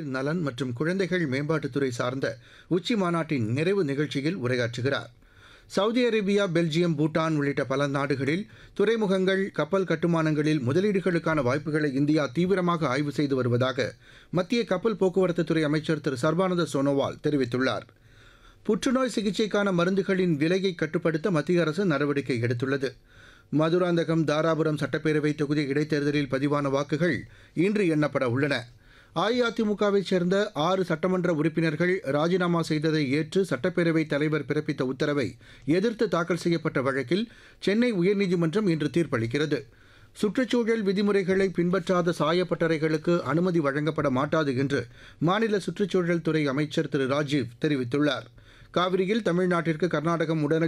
நலன் மற்றும் குழந்தைகள் மேம்பாட்டுத்துறை சார்ந்த உச்சி மாநாட்டின் நிறைவு நிகழ்ச்சியில் உரையாற்றுகிறார் சவுதி அரேபியா பெல்ஜியம் பூட்டான் உள்ளிட்ட பல நாடுகளில் துறைமுகங்கள் கப்பல் கட்டுமானங்களில் முதலீடுகளுக்கான வாய்ப்புகளை இந்தியா தீவிரமாக ஆய்வு செய்து வருவதாக மத்திய கப்பல் போக்குவரத்துத்துறை அமைச்சர் திரு சர்பானந்த சோனோவால் தெரிவித்துள்ளார் புற்றுநோய் சிகிச்சைக்கான மருந்துகளின் விலையை கட்டுப்படுத்த மத்திய அரசு நடவடிக்கை எடுத்துள்ளது மதுராந்தகம் தாராபுரம் சட்டப்பேரவை தொகுதி இடைத்தேர்தலில் பதிவான வாக்குகள் இன்று எண்ணப்பட உள்ளன அஇஅதிமுகவைச் சேர்ந்த ஆறு சட்டமன்ற உறுப்பினர்கள் ராஜினாமா செய்ததை ஏற்று சட்டப்பேரவைத் தலைவர் பிறப்பித்த உத்தரவை எதிர்த்து தாக்கல் செய்யப்பட்ட வழக்கில் சென்னை உயர்நீதிமன்றம் இன்று தீர்ப்பளிக்கிறது சுற்றுச்சூழல் விதிமுறைகளை பின்பற்றாத சாயப்பட்டறைகளுக்கு அனுமதி வழங்கப்பட மாட்டாது என்று மாநில சுற்றுச்சூழல் துறை அமைச்சர் திரு ராஜீவ் தெரிவித்துள்ளார் காவிரியில் தமிழ்நாட்டிற்கு கர்நாடகம் உடனடி